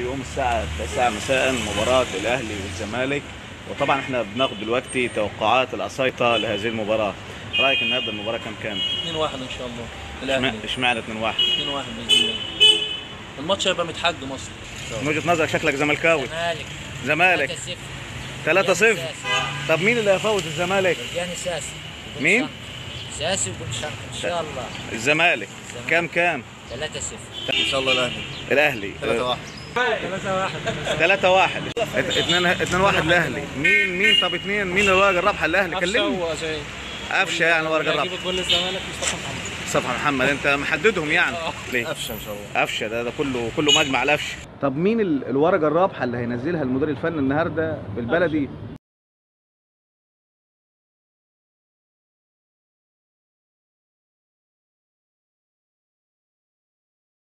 يوم الساعة 9 مساء مباراة الأهلي والزمالك وطبعا احنا بناخد دلوقتي توقعات الأسايطة لهذه المباراة رأيك النهارده المباراة كام كام؟ 2 1 ان شاء الله اشمع- الاهلي اشمعنى 2 1 2 1 باذن الله الماتش هيبقى متحج مصر من وجهة نظرك شكلك زملكاوي زمالك زمالك 3 0 طب مين اللي هيفوز الزمالك؟ رجاني ساسي وبن مين؟ شنق. ساسي وبن شنق ان شاء الله الزمالك الزمالك. كام كام؟ 3 0 ان شاء الله الاهلي الأهلي 3 1 3 1 2 2 1 الأهلي مين مين طب اثنين مين اللي ورق الرابحة الأهلي كلمني قفشة يعني ورق الرابحة كل الزمالك مصطفى محمد صفحة محمد انت محددهم يعني ليه؟ قفشه ان شاء الله قفشه ده ده كله كله مجمع القفشه طب مين ال- الورقه الرابحه اللي هينزلها المدير الفني النهارده بالبلدي